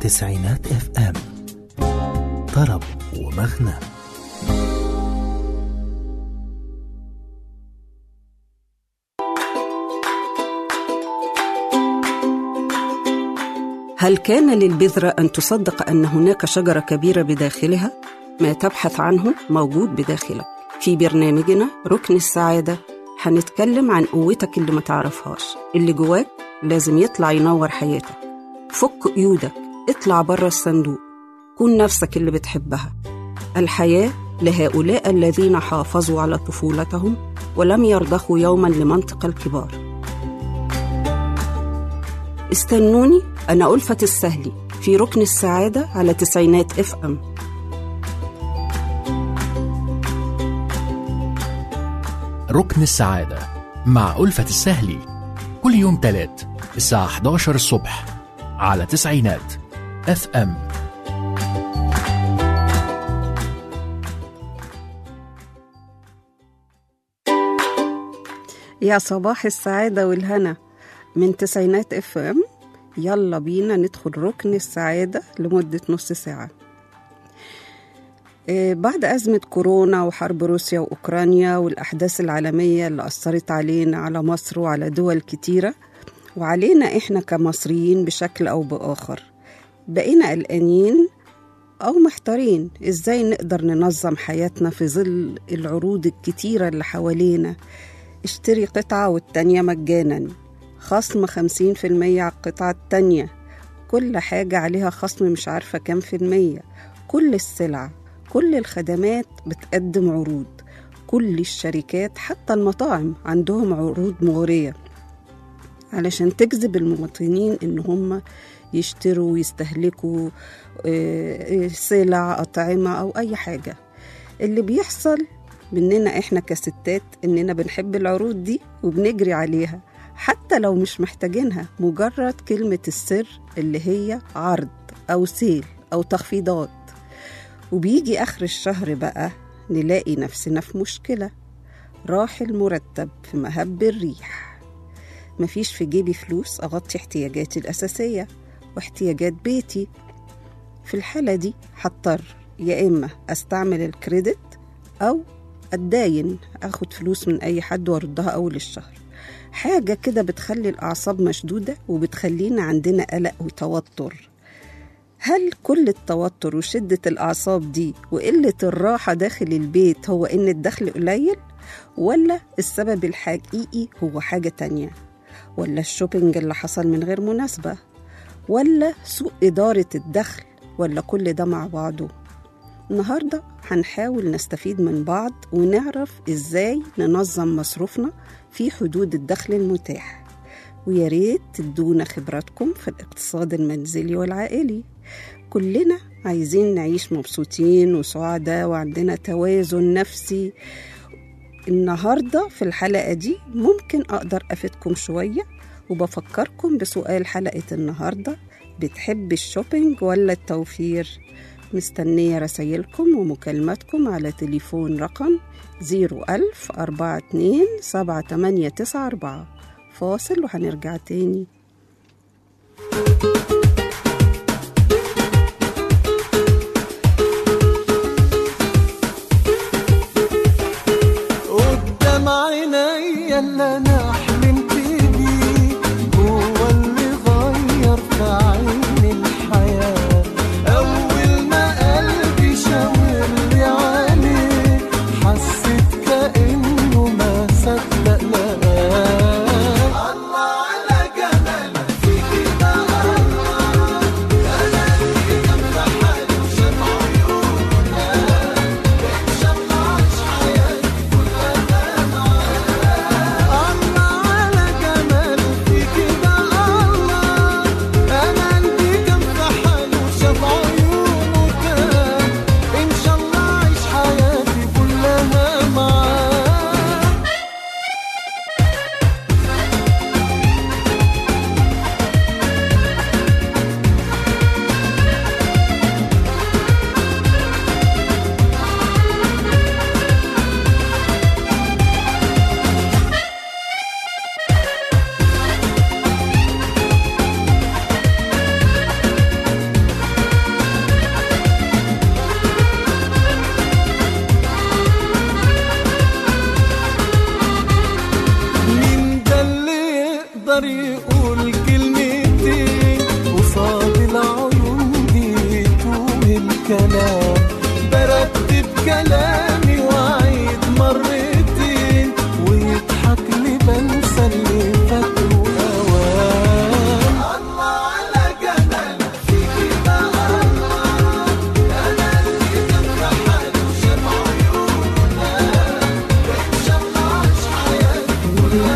تسعينات اف ام طرب ومغنى هل كان للبذرة أن تصدق أن هناك شجرة كبيرة بداخلها؟ ما تبحث عنه موجود بداخلك في برنامجنا ركن السعادة هنتكلم عن قوتك اللي ما تعرفهاش اللي جواك لازم يطلع ينور حياتك فك قيودك اطلع بره الصندوق كون نفسك اللي بتحبها الحياة لهؤلاء الذين حافظوا على طفولتهم ولم يرضخوا يوما لمنطق الكبار استنوني أنا ألفة السهلي في ركن السعادة على تسعينات اف ام ركن السعادة مع ألفة السهلي كل يوم تلات الساعة 11 الصبح على تسعينات اف ام يا صباح السعادة والهنا من تسعينات اف ام يلا بينا ندخل ركن السعادة لمدة نص ساعة آه، بعد أزمة كورونا وحرب روسيا وأوكرانيا والأحداث العالمية اللي أثرت علينا على مصر وعلى دول كتيرة وعلينا إحنا كمصريين بشكل أو بآخر بقينا قلقانين أو محتارين إزاي نقدر ننظم حياتنا في ظل العروض الكتيرة اللي حوالينا اشتري قطعة والتانية مجانا خصم خمسين في المية على القطعة التانية كل حاجة عليها خصم مش عارفة كام في المية كل السلع كل الخدمات بتقدم عروض كل الشركات حتى المطاعم عندهم عروض مغرية علشان تجذب المواطنين إن هم يشتروا ويستهلكوا آه، آه، سلع أطعمة أو أي حاجة اللي بيحصل مننا إحنا كستات إننا بنحب العروض دي وبنجري عليها حتى لو مش محتاجينها مجرد كلمة السر اللي هي عرض أو سيل أو تخفيضات وبيجي آخر الشهر بقى نلاقي نفسنا في مشكلة راح المرتب في مهب الريح مفيش في جيبي فلوس أغطي احتياجاتي الأساسية واحتياجات بيتي في الحالة دي هضطر يا إما أستعمل الكريدت أو أتداين أخد فلوس من أي حد وأردها أول الشهر حاجة كده بتخلي الأعصاب مشدودة وبتخلينا عندنا قلق وتوتر هل كل التوتر وشدة الأعصاب دي وقلة الراحة داخل البيت هو إن الدخل قليل؟ ولا السبب الحقيقي هو حاجة تانية؟ ولا الشوبينج اللي حصل من غير مناسبة؟ ولا سوء إدارة الدخل؟ ولا كل ده مع بعضه؟ النهاردة هنحاول نستفيد من بعض ونعرف إزاي ننظم مصروفنا في حدود الدخل المتاح ويا ريت تدونا خبراتكم في الاقتصاد المنزلي والعائلي كلنا عايزين نعيش مبسوطين وسعداء وعندنا توازن نفسي النهاردة في الحلقة دي ممكن أقدر أفيدكم شوية وبفكركم بسؤال حلقة النهاردة بتحب الشوبينج ولا التوفير؟ مستنية رسايلكم ومكالماتكم على تليفون رقم 01000 42 7894 فاصل وهنرجع تاني قدام عينيا اللي انا حلمت بيه هو اللي غير في عيني الحياة اول ما قلبي شاور لي عليه حسيت كأنه ما صدق لقاه الله على جمال فيكي ده الله انا اللي جنب حالي وشاف عيونها بقيت شاب عايش حياتي كلها معاه يقول كلمتين قصاد العيون بيتوه الكلام برتب كلامي وأعيد مرتين ويضحك لي بنسى اللي فاته أوام الله على جمال فيكي بقى الله أنا اللي كان في حاله شاف عيوننا إن شاء الله عاش حياتي كلها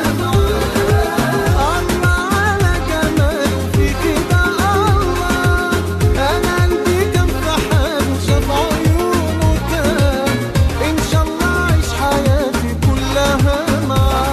معاه الله على جمال فيكي بقى الله أنا قلبي كان في حاله شاف عيونه تاه إن شاء الله عايش حياتي كلها معاه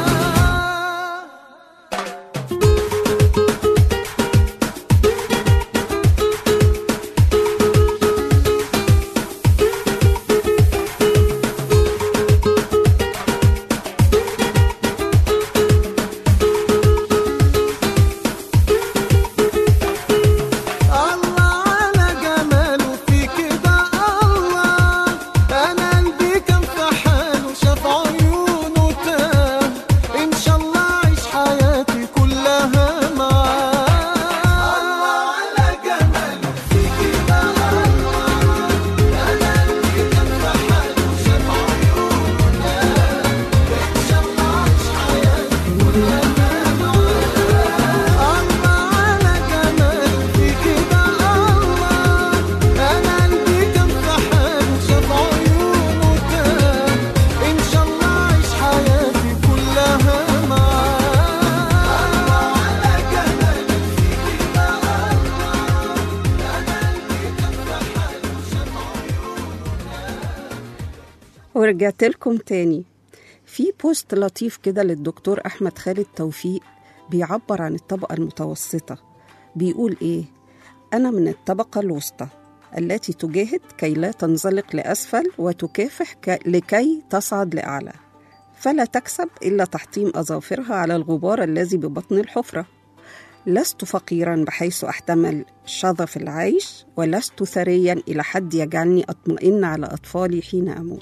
الله على جماله فيك بقى الله انا قلبي كان في حاله شاف عيونه تاه ان شاء الله عيش حياتي كلها معاه الله على جماله فيك بقى الله انا قلبي كان في حاله شاف عيونه تاه ان شاء الله عيش حياتي كلها معاه الله على جمال فيك بقى الله انا قلبي كان في حاله شاف عيونه تاه ان شاء الله عيش حياتي كلها معاه الله على جمال فيك بقى الله انا قلبي كان في حاله شاف ورجعت لكم تاني في بوست لطيف كده للدكتور أحمد خالد توفيق بيعبر عن الطبقة المتوسطة بيقول إيه؟ أنا من الطبقة الوسطى التي تجاهد كي لا تنزلق لأسفل وتكافح ك... لكي تصعد لأعلى فلا تكسب إلا تحطيم أظافرها على الغبار الذي ببطن الحفرة لست فقيرا بحيث أحتمل شظف العيش ولست ثريا إلى حد يجعلني أطمئن على أطفالي حين أموت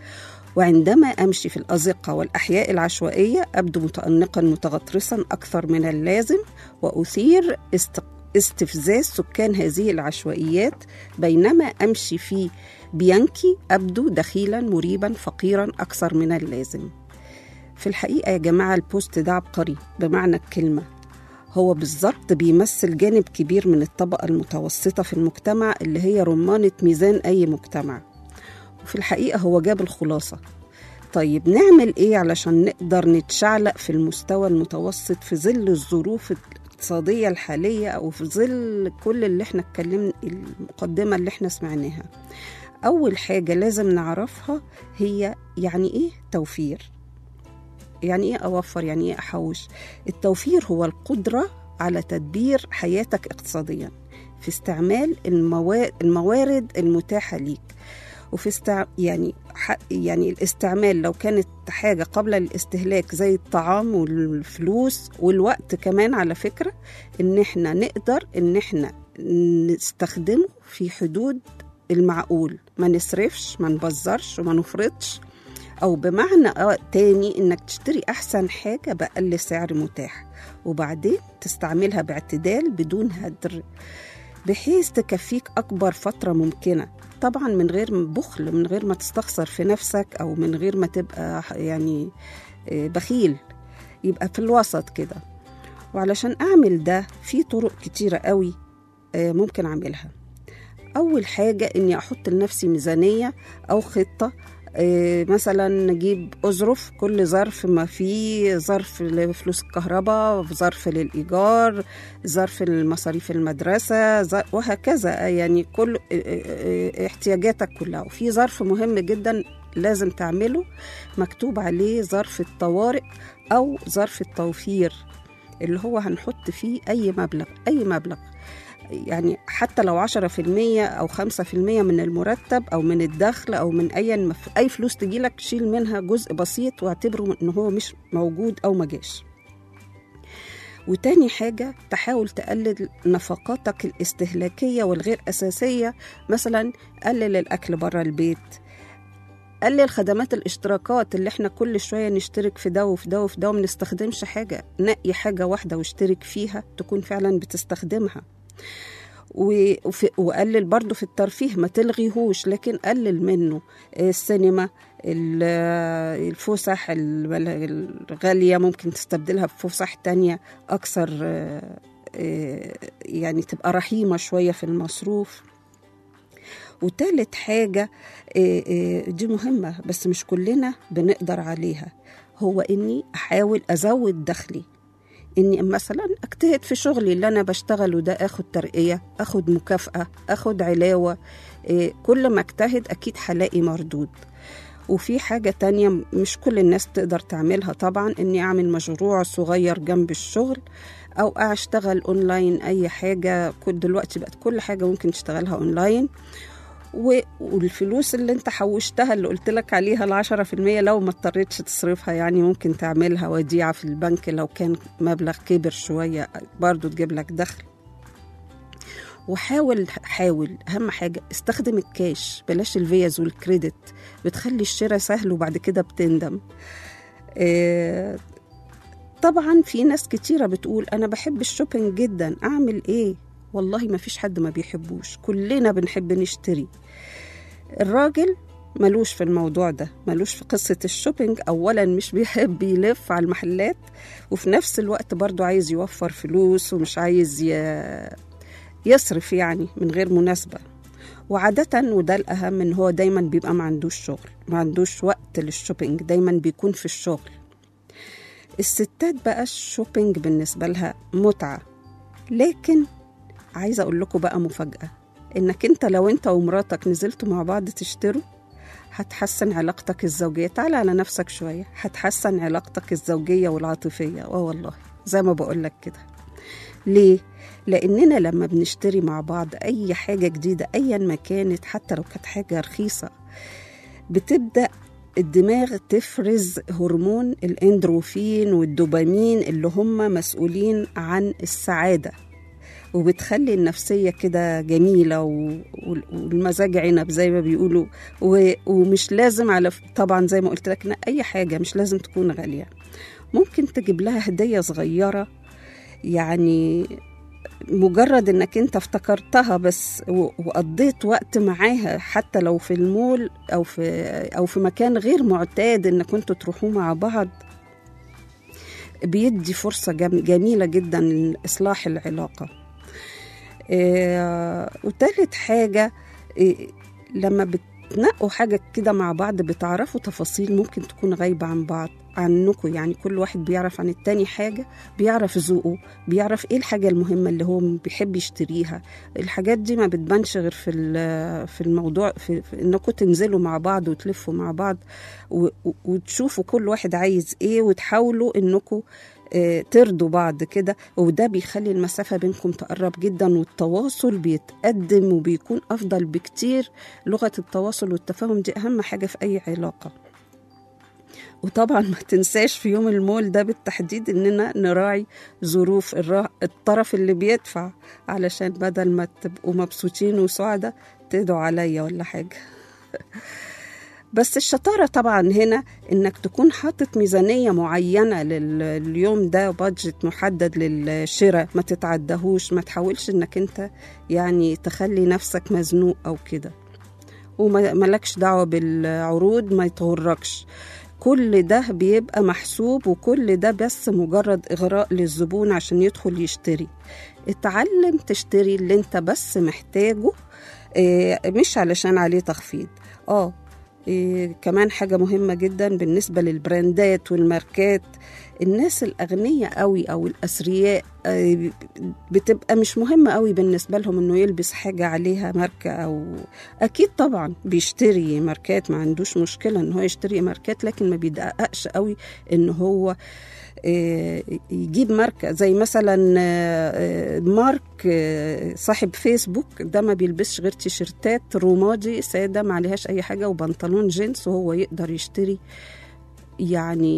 وعندما أمشي في الأزقة والأحياء العشوائية أبدو متأنقا متغطرسا أكثر من اللازم وأثير است... استفزاز سكان هذه العشوائيات بينما أمشي في بيانكي أبدو دخيلا مريبا فقيرا أكثر من اللازم في الحقيقة يا جماعة البوست ده عبقري بمعنى الكلمة هو بالظبط بيمثل جانب كبير من الطبقة المتوسطة في المجتمع اللي هي رمانة ميزان أي مجتمع وفي الحقيقة هو جاب الخلاصة طيب نعمل إيه علشان نقدر نتشعلق في المستوى المتوسط في ظل الظروف الاقتصادية الحالية أو في ظل كل اللي احنا اتكلمنا المقدمة اللي احنا سمعناها أول حاجة لازم نعرفها هي يعني إيه توفير يعني إيه أوفر يعني إيه أحوش التوفير هو القدرة على تدبير حياتك اقتصاديا في استعمال الموا- الموارد المتاحة ليك وفي استع... يعني ح... يعني الاستعمال لو كانت حاجة قبل الاستهلاك زي الطعام والفلوس والوقت كمان على فكرة ان احنا نقدر ان احنا نستخدمه في حدود المعقول ما نصرفش ما نبذرش وما نفرطش او بمعنى آه تاني انك تشتري احسن حاجة بأقل سعر متاح وبعدين تستعملها باعتدال بدون هدر بحيث تكفيك أكبر فترة ممكنة طبعا من غير بخل من غير ما تستخسر في نفسك أو من غير ما تبقى يعني آه، بخيل يبقى في الوسط كده وعلشان أعمل ده في طرق كتيرة قوي آه، ممكن أعملها أول حاجة إني أحط لنفسي ميزانية أو خطة آه، مثلا نجيب أظرف كل ظرف ما فيه ظرف لفلوس الكهرباء ظرف للإيجار ظرف لمصاريف المدرسة ظر- وهكذا يعني كل آه، آه، آه، احتياجاتك كلها وفي ظرف مهم جدا لازم تعمله مكتوب عليه ظرف الطوارئ أو ظرف التوفير اللي هو هنحط فيه أي مبلغ أي مبلغ يعني حتى لو عشرة في المية أو خمسة في المية من المرتب أو من الدخل أو من أي أي فلوس تجيلك شيل منها جزء بسيط واعتبره إن هو مش موجود أو مجاش وتاني حاجة تحاول تقلل نفقاتك الاستهلاكية والغير أساسية مثلا قلل الأكل برا البيت قلل خدمات الاشتراكات اللي احنا كل شوية نشترك في ده وفي ده وفي ده وما نستخدمش حاجة نقي حاجة واحدة واشترك فيها تكون فعلا بتستخدمها و- وفي- وقلل برضو في الترفيه ما تلغيهوش لكن قلل منه السينما ال- الفسح ال- الغالية ممكن تستبدلها بفسح تانية أكثر آه، آه، يعني تبقى رحيمة شوية في المصروف وتالت حاجة آه، آه، دي مهمة بس مش كلنا بنقدر عليها هو إني أحاول أزود دخلي إني مثلا أجتهد في شغلي اللي أنا بشتغله ده أخد ترقية أخد مكافأة أخد علاوة آه، كل ما أجتهد أكيد هلاقي مردود وفي حاجة تانية مش كل الناس تقدر تعملها طبعا إني أعمل مشروع صغير جنب الشغل أو أشتغل أونلاين أي حاجة كل دلوقتي بقت كل حاجة ممكن تشتغلها أونلاين و- والفلوس اللي انت حوشتها اللي قلت لك عليها العشرة في المية لو ما اضطريتش تصرفها يعني ممكن تعملها وديعة في البنك لو كان مبلغ كبر شوية برضو تجيب لك دخل وحاول حاول اهم حاجه استخدم الكاش بلاش الفيز والكريدت بتخلي الشراء سهل وبعد كده بتندم آه، طبعا في ناس كتيره بتقول انا بحب الشوبينج جدا اعمل ايه والله ما فيش حد ما بيحبوش كلنا بنحب نشتري الراجل ملوش في الموضوع ده ملوش في قصة الشوبينج أولا مش بيحب يلف على المحلات وفي نفس الوقت برضو عايز يوفر فلوس ومش عايز ي... يصرف يعني من غير مناسبة وعادة وده الأهم إن هو دايما بيبقى ما عندوش شغل ما عندوش وقت للشوبينج دايما بيكون في الشغل الستات بقى الشوبينج بالنسبة لها متعة لكن عايزة أقول لكم بقى مفاجأة إنك أنت لو أنت ومراتك نزلتوا مع بعض تشتروا هتحسن علاقتك الزوجية تعال على نفسك شوية هتحسن علاقتك الزوجية والعاطفية اه والله زي ما بقولك كده ليه؟ لأننا لما بنشتري مع بعض أي حاجة جديدة أيا ما كانت حتى لو كانت حاجة رخيصة بتبدأ الدماغ تفرز هرمون الاندروفين والدوبامين اللي هم مسؤولين عن السعادة وبتخلي النفسية كده جميلة و- والمزاج عنب زي ما بيقولوا و- ومش لازم على طبعا زي ما قلت لك إن أي حاجة مش لازم تكون غالية ممكن تجيب لها هدية صغيرة يعني مجرد انك انت افتكرتها بس و- وقضيت وقت معاها حتى لو في المول او في او في مكان غير معتاد انك كنتوا تروحوا مع بعض بيدي فرصة جم- جميلة جدا لإصلاح العلاقة إيه وتالت حاجة إيه لما بتنقوا حاجة كده مع بعض بتعرفوا تفاصيل ممكن تكون غايبة عن بعض عنكم يعني كل واحد بيعرف عن التاني حاجة بيعرف ذوقه بيعرف ايه الحاجة المهمة اللي هو بيحب يشتريها الحاجات دي ما بتبانش غير في ال- في الموضوع في, في انكم تنزلوا مع بعض وتلفوا مع بعض و- و- وتشوفوا كل واحد عايز ايه وتحاولوا انكم آه، ترضوا بعض كده وده بيخلي المسافة بينكم تقرب جدا والتواصل بيتقدم وبيكون أفضل بكتير لغة التواصل والتفاهم دي أهم حاجة في أي علاقة وطبعا ما تنساش في يوم المول ده بالتحديد اننا نراعي ظروف الرا- الطرف اللي بيدفع علشان بدل ما تبقوا مبسوطين وسعداء تدعوا عليا ولا حاجة بس الشطارة طبعا هنا انك تكون حاطط ميزانية معينة لل- لليوم ده بادجت محدد للشراء ما تتعدهوش ما تحاولش انك انت يعني تخلي نفسك مزنوق او كده وملكش دعوة بالعروض ما يتغركش كل ده بيبقى محسوب وكل ده بس مجرد إغراء للزبون عشان يدخل يشتري اتعلم تشتري اللي انت بس محتاجه اه مش علشان عليه تخفيض اه إيه كمان حاجة مهمة جدا بالنسبة للبراندات والماركات الناس الأغنياء قوي أو الأثرياء آه، بتبقى مش مهمة قوي بالنسبة لهم إنه يلبس حاجة عليها ماركة أو أكيد طبعا بيشتري ماركات ما عندوش مشكلة إن هو يشتري ماركات لكن ما بيدققش قوي إن هو آه، يجيب ماركة زي مثلا آه، آه، مارك آه، صاحب فيسبوك ده ما بيلبسش غير تيشرتات رمادي سادة ما عليهاش أي حاجة وبنطلون جينز وهو يقدر يشتري يعني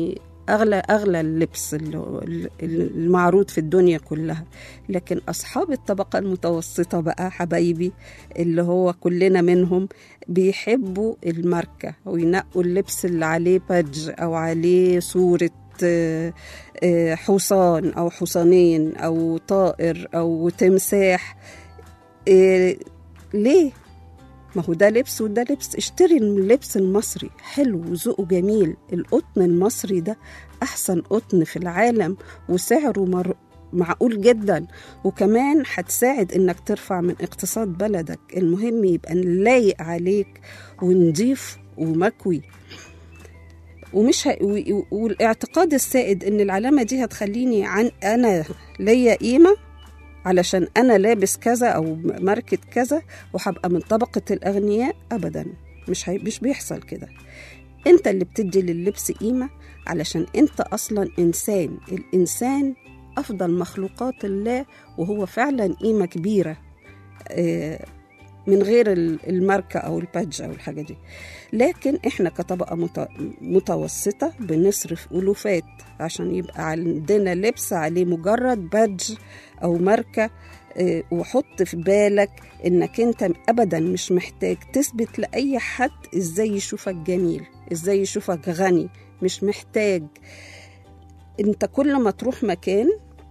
أغلى أغلى اللبس اللي- اللي- المعروض في الدنيا كلها لكن أصحاب الطبقة المتوسطة بقى حبايبي اللي هو كلنا منهم بيحبوا الماركة وينقوا اللبس اللي عليه بادج أو عليه صورة آه، آه، حصان أو حصانين أو طائر أو تمساح آه، ليه؟ ما هو ده لبس وده لبس اشتري اللبس المصري حلو وذوقه جميل القطن المصري ده أحسن قطن في العالم وسعره مر... معقول جدا وكمان هتساعد انك ترفع من اقتصاد بلدك المهم يبقى لايق عليك ونضيف ومكوي ومش ه... و... والاعتقاد السائد ان العلامه دي هتخليني عن انا ليا قيمه علشان انا لابس كذا او ماركه كذا وهبقى من طبقه الاغنياء ابدا مش هي... مش بيحصل كده انت اللي بتدي لللبس قيمه علشان انت اصلا انسان الانسان افضل مخلوقات الله وهو فعلا قيمه كبيره آه، من غير ال- الماركه او البادج او الحاجه دي لكن احنا كطبقه مت- متوسطه بنصرف الوفات عشان يبقى عندنا لبس عليه مجرد بادج او ماركه آه، وحط في بالك انك انت ابدا مش محتاج تثبت لاي حد ازاي يشوفك جميل ازاي يشوفك غني مش محتاج انت كل ما تروح مكان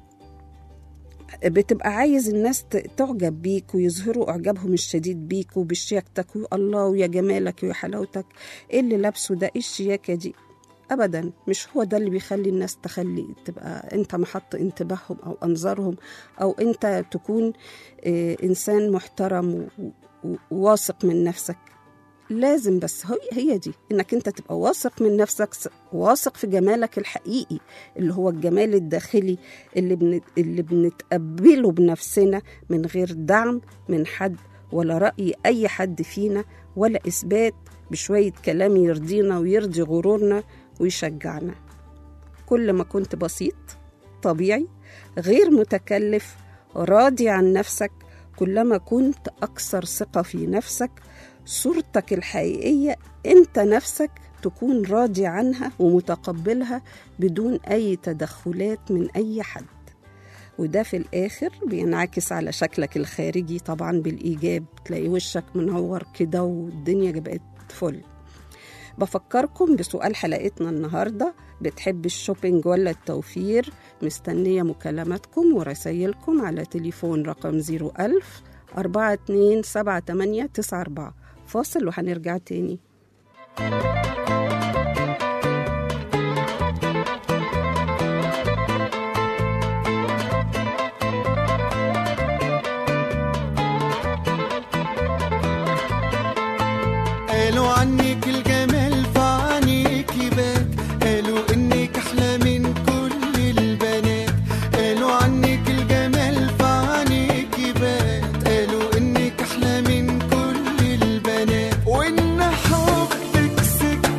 بتبقى عايز الناس ت- تعجب بيك ويظهروا اعجابهم الشديد بيك وبشياكتك ويا الله ويا جمالك ويا حلاوتك ايه اللي لابسه ده ايه الشياكه دي ابدا مش هو ده اللي بيخلي الناس تخلي تبقى انت محط انتباههم او انظارهم او انت تكون آه، انسان محترم و- و- وواثق من نفسك لازم بس هي هي دي انك انت تبقى واثق من نفسك س- واثق في جمالك الحقيقي اللي هو الجمال الداخلي اللي بن اللي بنتقبله بنفسنا من غير دعم من حد ولا رأي أي حد فينا ولا إثبات بشوية كلام يرضينا ويرضي غرورنا ويشجعنا كل ما كنت بسيط طبيعي غير متكلف راضي عن نفسك كلما كنت أكثر ثقة في نفسك صورتك الحقيقية أنت نفسك تكون راضي عنها ومتقبلها بدون أي تدخلات من أي حد وده في الآخر بينعكس على شكلك الخارجي طبعا بالإيجاب تلاقي وشك منور كده والدنيا بقت فل بفكركم بسؤال حلقتنا النهاردة بتحب الشوبينج ولا التوفير مستنية مكالماتكم ورسايلكم على تليفون رقم 01000 427894 فاصل وهنرجع تاني قالوا عنك الجمال في عينيك يبات قالوا انك احلى من كل البنات قالوا عنك الجمال في عينيك يبات قالوا انك احلى من كل البنات وان حبك سكة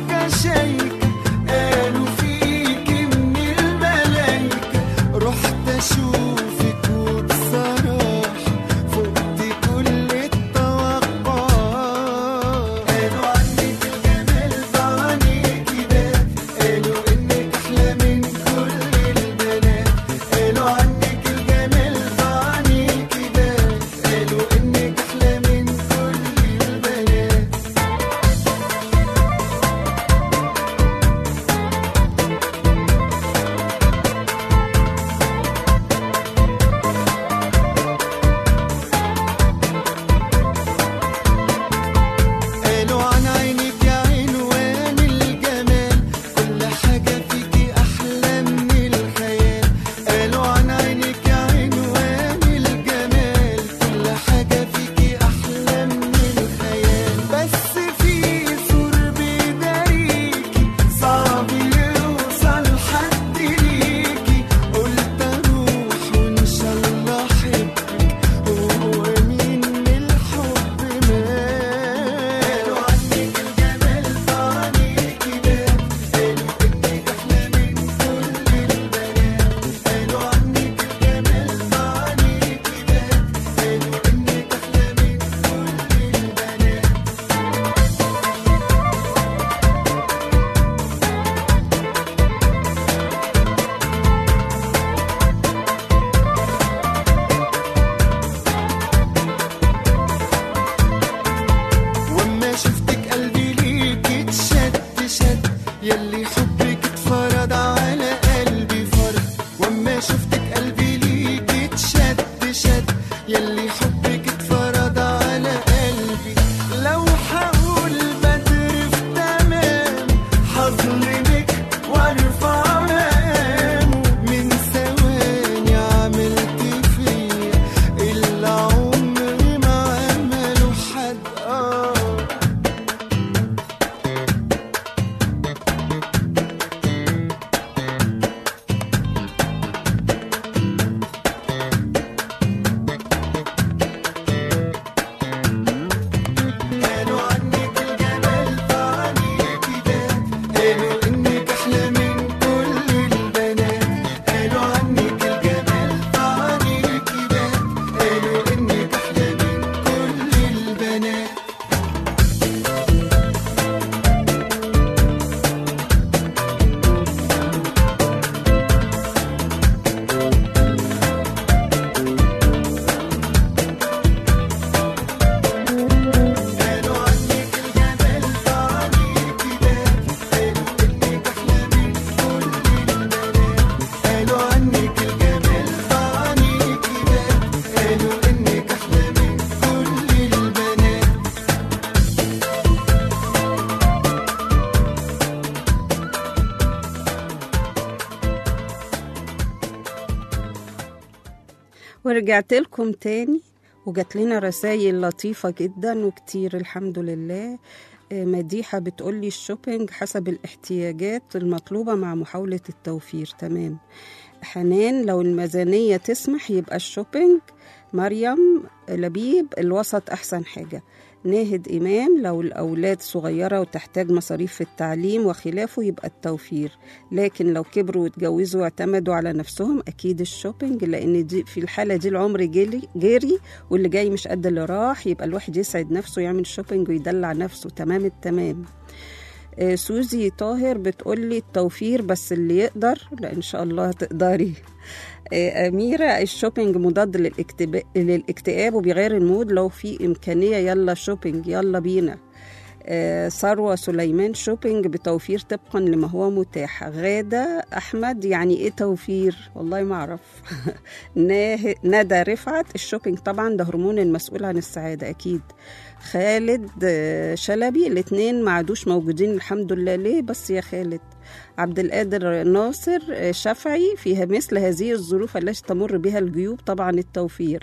ورجعت لكم تاني وجات لنا رسائل لطيفة جدا وكتير الحمد لله آه، مديحة بتقولي الشوبينج حسب الاحتياجات المطلوبة مع محاولة التوفير تمام حنان لو الميزانية تسمح يبقى الشوبينج مريم لبيب الوسط أحسن حاجة ناهد إمام لو الأولاد صغيرة وتحتاج مصاريف في التعليم وخلافه يبقى التوفير لكن لو كبروا واتجوزوا واعتمدوا على نفسهم أكيد الشوبينج لأن دي في الحالة دي العمر جري, جري واللي جاي مش قد اللي راح يبقى الواحد يسعد نفسه يعمل شوبينج ويدلع نفسه تمام التمام آه، سوزي طاهر بتقولي التوفير بس اللي يقدر لا ان شاء الله تقدري آه، أميرة الشوبينج مضاد للاكتئاب, للاكتئاب وبيغير المود لو في إمكانية يلا شوبينج يلا بينا آه، ثروة سليمان شوبينج بتوفير طبقا لما هو متاح غادة أحمد يعني إيه توفير والله ما أعرف ناه- ندى رفعت الشوبينج طبعا ده هرمون المسؤول عن السعادة أكيد خالد آه، شلبي الاتنين ما عادوش موجودين الحمد لله ليه بس يا خالد عبد القادر ناصر آه، شفعي فيها مثل هذه الظروف التي تمر بها الجيوب طبعا التوفير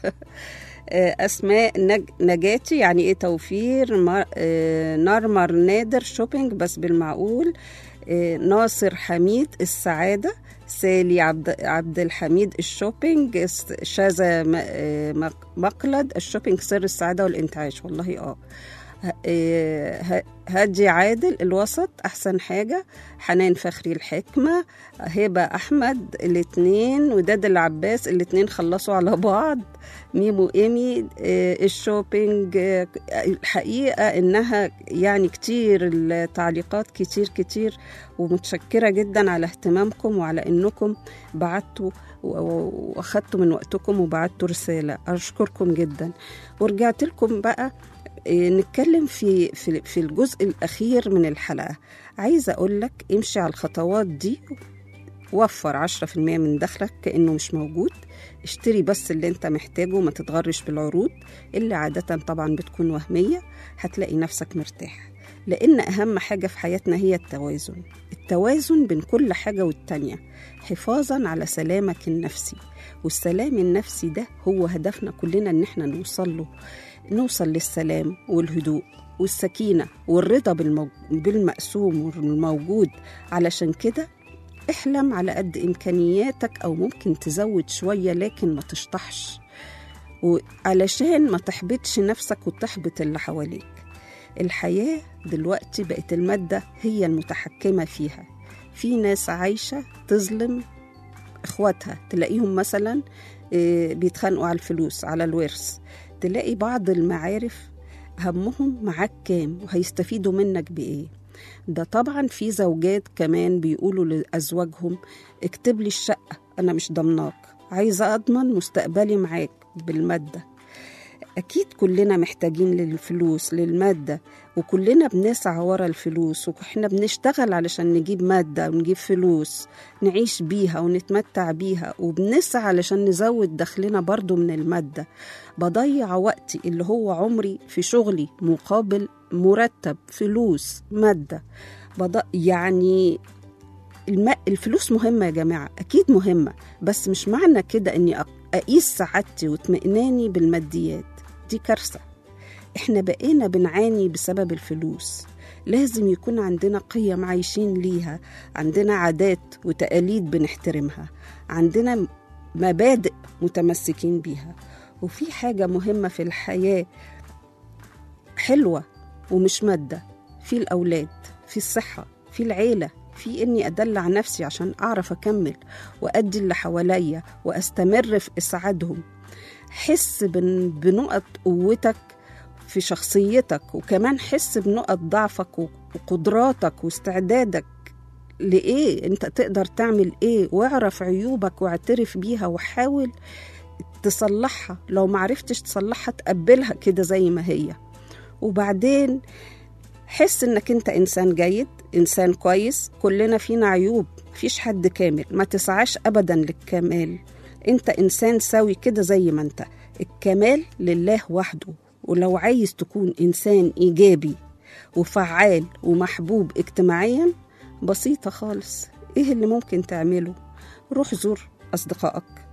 آه، أسماء نج... نجاتي يعني إيه توفير مر... آه، نرمر نادر شوبينج بس بالمعقول آه، ناصر حميد السعادة سالي عبد, عبد الحميد الشوبينج اس- شاذة م- آه، مق- مقلد الشوبينج سر السعادة والانتعاش والله اه ه- آه، ه- هادي عادل الوسط أحسن حاجة حنان فخري الحكمة هبة أحمد الاتنين وداد العباس الاتنين خلصوا على بعض ميمو إيمي آه، الشوبينج آه، الحقيقة إنها يعني كتير التعليقات كتير كتير ومتشكرة جدا على اهتمامكم وعلى إنكم بعتوا و- و- واخدتوا من وقتكم وبعتوا رسالة أشكركم جدا ورجعت لكم بقى إيه، نتكلم في في في الجزء الأخير من الحلقة عايزة أقول لك امشي على الخطوات دي وفر 10% من دخلك كأنه مش موجود اشتري بس اللي انت محتاجه ما تتغرش بالعروض اللي عادة طبعا بتكون وهمية هتلاقي نفسك مرتاح لأن أهم حاجة في حياتنا هي التوازن التوازن بين كل حاجة والتانية حفاظا على سلامك النفسي والسلام النفسي ده هو هدفنا كلنا ان احنا نوصل له نوصل للسلام والهدوء والسكينة والرضا بالمو... بالمقسوم والموجود علشان كده احلم على قد إمكانياتك أو ممكن تزود شوية لكن ما تشطحش وعلشان ما تحبطش نفسك وتحبط اللي حواليك الحياة دلوقتي بقت المادة هي المتحكمة فيها في ناس عايشة تظلم إخواتها تلاقيهم مثلا آه، بيتخانقوا على الفلوس على الورث تلاقي بعض المعارف همهم معاك كام وهيستفيدوا منك بإيه ده طبعا في زوجات كمان بيقولوا لأزواجهم اكتب لي الشقة أنا مش ضمناك عايزة أضمن مستقبلي معاك بالمادة أكيد كلنا محتاجين للفلوس للمادة وكلنا بنسعى ورا الفلوس وإحنا بنشتغل علشان نجيب مادة ونجيب فلوس نعيش بيها ونتمتع بيها وبنسعى علشان نزود دخلنا برضو من المادة بضيع وقتي اللي هو عمري في شغلي مقابل مرتب فلوس مادة بض... يعني الم... الفلوس مهمة يا جماعة أكيد مهمة بس مش معنى كده إني أق- أقيس سعادتي واطمئناني بالماديات دي كارثة إحنا بقينا بنعاني بسبب الفلوس لازم يكون عندنا قيم عايشين ليها عندنا عادات وتقاليد بنحترمها عندنا مبادئ متمسكين بيها وفي حاجة مهمة في الحياة حلوة ومش مادة في الأولاد في الصحة في العيلة في إني أدلع نفسي عشان أعرف أكمل وأدي اللي حواليا وأستمر في إسعادهم حس بن- بنقط قوتك في شخصيتك وكمان حس بنقط ضعفك وقدراتك واستعدادك لإيه أنت تقدر تعمل إيه واعرف عيوبك واعترف بيها وحاول تصلحها لو معرفتش تصلحها تقبلها كده زي ما هي وبعدين حس انك انت انسان جيد انسان كويس كلنا فينا عيوب مفيش حد كامل ما تسعاش ابدا للكمال انت انسان سوي كده زي ما انت الكمال لله وحده ولو عايز تكون انسان ايجابي وفعال ومحبوب اجتماعيا بسيطه خالص ايه اللي ممكن تعمله روح زور اصدقائك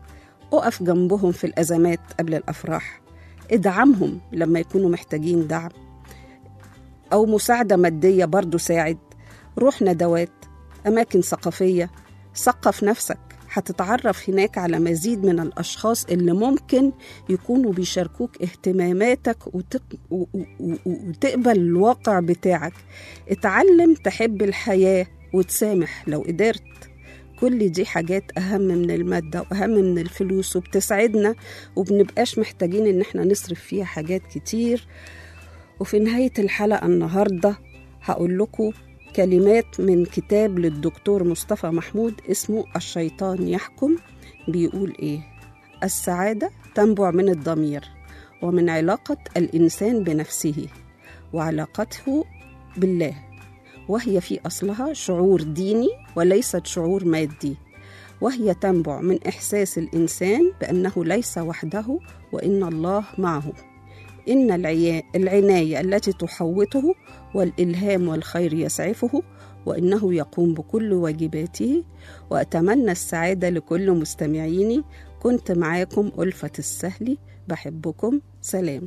اقف جنبهم في الأزمات قبل الأفراح ادعمهم لما يكونوا محتاجين دعم أو مساعدة مادية برضو ساعد روح ندوات أماكن ثقافية ثقف نفسك هتتعرف هناك على مزيد من الأشخاص اللي ممكن يكونوا بيشاركوك اهتماماتك وتق... و... و... و... وتقبل الواقع بتاعك اتعلم تحب الحياة وتسامح لو قدرت كل دي حاجات أهم من المادة وأهم من الفلوس وبتسعدنا وبنبقاش محتاجين إن احنا نصرف فيها حاجات كتير وفي نهاية الحلقة النهاردة هقول لكم كلمات من كتاب للدكتور مصطفى محمود اسمه الشيطان يحكم بيقول إيه السعادة تنبع من الضمير ومن علاقة الإنسان بنفسه وعلاقته بالله وهي في أصلها شعور ديني وليست شعور مادي وهي تنبع من إحساس الإنسان بأنه ليس وحده وإن الله معه إن العيا- العناية التي تحوطه والإلهام والخير يسعفه وإنه يقوم بكل واجباته وأتمنى السعادة لكل مستمعيني كنت معاكم ألفة السهلي بحبكم سلام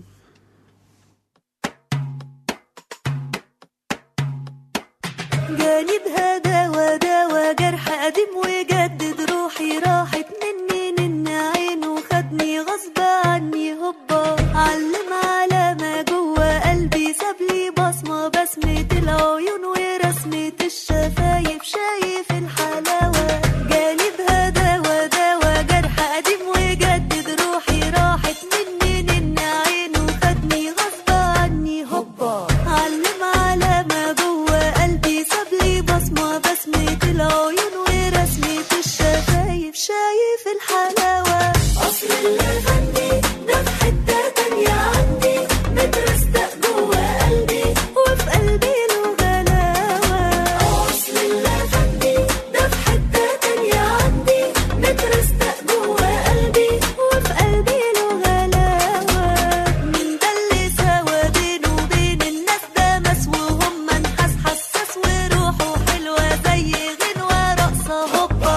جاني بهداوى داوى جرح قديم وجدد روحي راحت مني نن عينه خدني غصب عني هوبا علم على ما جوه قلبي سابلي بصمة بسمة العيون ورسمة الشفايف شايف الحلاوة جاني بهداوى داوى جرح قديم وجدد روحي راحت مني نن عينه خدني غصب عني هوبا علم على ما جوه قلبي سابلي بصمة بسمة العيون ورسمة الشفايف شايف الحلاوة قصر اللي غني ده في حتة تانية عندي مترستق جوه قلبي وفي قلبي له غلاوة قصر اللي غني ده في حتة تانية عندي مترستق جوه قلبي وفي قلبي له غلاوة من ده اللي سوا بينه وبين الناس ده مسوهم منحس حساس وروحه حلوة زي غنوة رقصة هوبا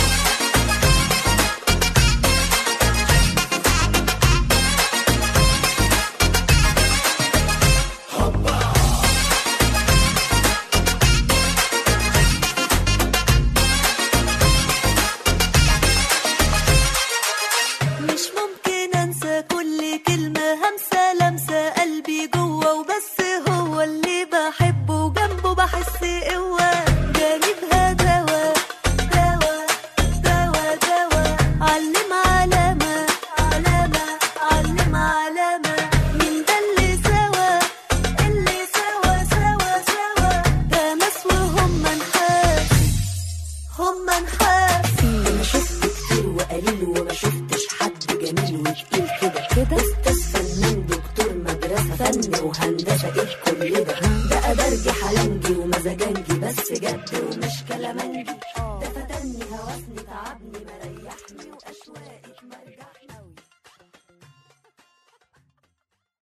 مش ممكن انسى كل كلمة همسة لمسة قلبي جوه وبس هو اللي بحبه وجنبه بحس قوة جانبها دوا دوا دوا دوا علم علامة علامة علم علامة من ده اللي سوا اللي سوا سوا سوا ده مسوهم منحاس هم نحاس انا شفت كتير وقليل وما شفتش حد جميل وتقيل كده كده استاذ فنان دكتور مدرسه فن وهندسه ايه كل ده ده ادرجي حلنجي ومزاجنجي بس جد ومش كلامنجي ده فتني هوسني تعبني